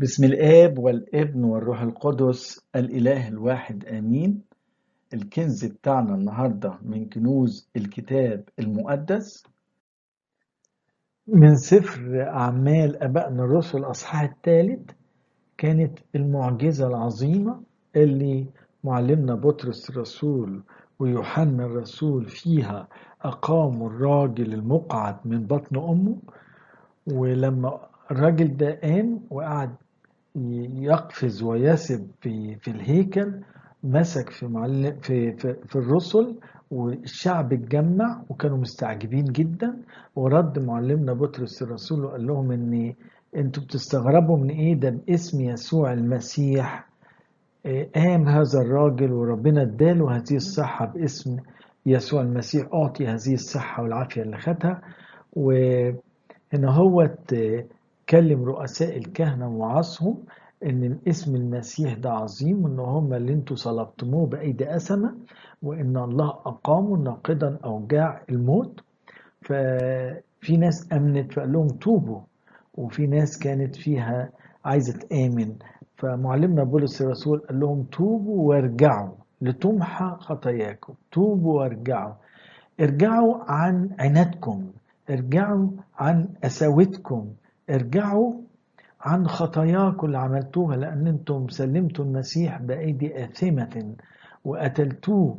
بسم الآب والابن والروح القدس الإله الواحد آمين الكنز بتاعنا النهاردة من كنوز الكتاب المقدس من سفر أعمال أبائنا الرسل الأصحاح الثالث كانت المعجزة العظيمة اللي معلمنا بطرس الرسول ويوحنا الرسول فيها أقاموا الراجل المقعد من بطن أمه ولما الراجل ده قام وقعد يقفز ويسب في في الهيكل مسك في معلم في في, في الرسل والشعب اتجمع وكانوا مستعجبين جدا ورد معلمنا بطرس الرسول وقال لهم ان انتوا بتستغربوا من ايه ده باسم يسوع المسيح قام هذا الراجل وربنا اداله هذه الصحة باسم يسوع المسيح أعطي هذه الصحة والعافية اللي خدها وهنا هو كلم رؤساء الكهنة ووعظهم ان اسم المسيح ده عظيم وان هم اللي انتوا صلبتموه بايدي اسمه وان الله اقامه ناقدا اوجاع الموت ففي ناس امنت فقال لهم توبوا وفي ناس كانت فيها عايزه تامن فمعلمنا بولس الرسول قال لهم توبوا وارجعوا لتمحى خطاياكم توبوا وارجعوا ارجعوا عن عنادكم ارجعوا عن قساوتكم ارجعوا عن خطاياكم اللي عملتوها لأن أنتم سلمتوا المسيح بأيدي آثمة وقتلتوه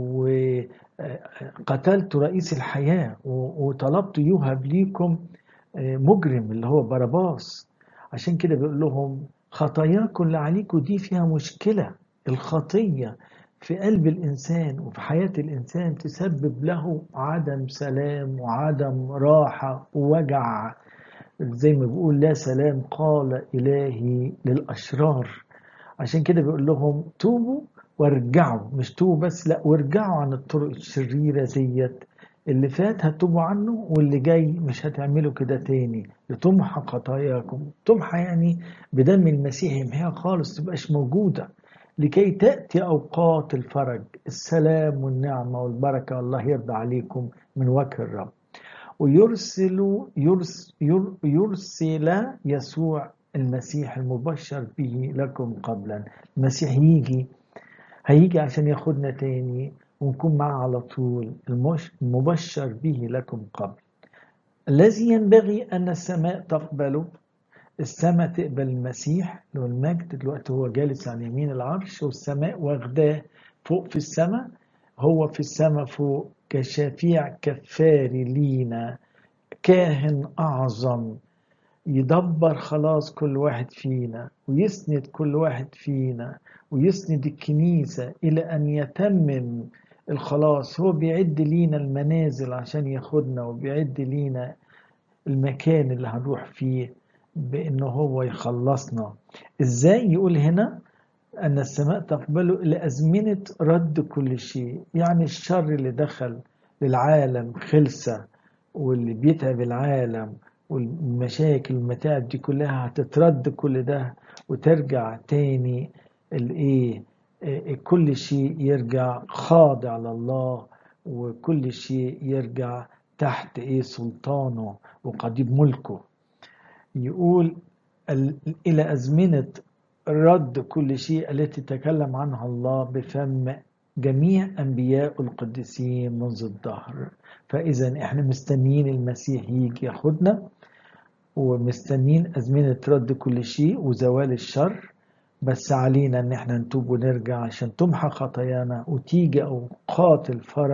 وقتلتوا رئيس الحياة وطلبتوا يوهب ليكم مجرم اللي هو باراباس عشان كده بيقول لهم خطاياكم اللي عليكم دي فيها مشكلة الخطية في قلب الإنسان وفي حياة الإنسان تسبب له عدم سلام وعدم راحة ووجع زي ما بيقول لا سلام قال إلهي للأشرار عشان كده بيقول لهم توبوا وارجعوا مش توبوا بس لا وارجعوا عن الطرق الشريرة زيت اللي فات هتوبوا عنه واللي جاي مش هتعملوا كده تاني لتمحى خطاياكم تمحى يعني بدم المسيح يمحيها خالص تبقاش موجودة لكي تأتي أوقات الفرج السلام والنعمة والبركة والله يرضى عليكم من وجه الرب ويرسل يرس يرسل يسوع المسيح المبشر به لكم قبلا المسيح يجي هيجي عشان ياخدنا تاني ونكون معه على طول المبشر به لكم قبل الذي ينبغي أن السماء تقبله السماء تقبل المسيح اللي هو المجد دلوقتي هو جالس عن يمين العرش والسماء واخداه فوق في السماء هو في السماء فوق كشفيع كفاري لينا كاهن أعظم يدبر خلاص كل واحد فينا ويسند كل واحد فينا ويسند الكنيسة إلى أن يتمم الخلاص هو بيعد لينا المنازل عشان ياخدنا وبيعد لينا المكان اللي هنروح فيه بأنه هو يخلصنا إزاي يقول هنا أن السماء تقبله إلى أزمنة رد كل شيء يعني الشر اللي دخل للعالم خلصة واللي بيتعب العالم والمشاكل والمتاعب دي كلها هتترد كل ده وترجع تاني الايه كل شيء يرجع خاضع لله وكل شيء يرجع تحت ايه سلطانه وقضيب ملكه يقول الى ازمنه رد كل شيء التي تكلم عنها الله بفم جميع أنبياء القديسين منذ الدهر فإذا إحنا مستنيين المسيح يجي ياخدنا ومستنيين أزمنة رد كل شيء وزوال الشر بس علينا إن إحنا نتوب ونرجع عشان تمحى خطايانا وتيجي أوقات الفرج